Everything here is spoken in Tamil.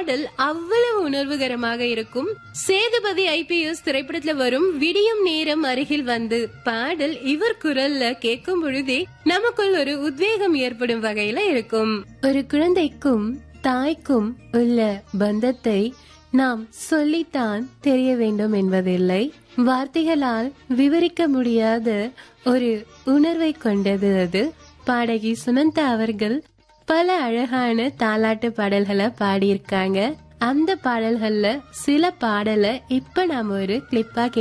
பாடல் அவ்வளவு உணர்வுகரமாக இருக்கும் சேதுபதி ஐபிஎஸ் திரைப்படத்துல வரும் விடியும் நேரம் அருகில் வந்து பாடல் இவர் குரல்ல கேட்கும் பொழுதே நமக்குள் ஒரு உத்வேகம் ஏற்படும் வகையில இருக்கும் ஒரு குழந்தைக்கும் தாய்க்கும் உள்ள பந்தத்தை நாம் சொல்லித்தான் தெரிய வேண்டும் என்பதில்லை வார்த்தைகளால் விவரிக்க முடியாத ஒரு உணர்வை கொண்டது அது பாடகி சுனந்தா அவர்கள் பல அழகான தாலாட்டு பாடல்களை பாடியிருக்காங்க அந்த பாடல்கள்ல சில பாடலை இப்ப நாம ஒரு கிளிப்பா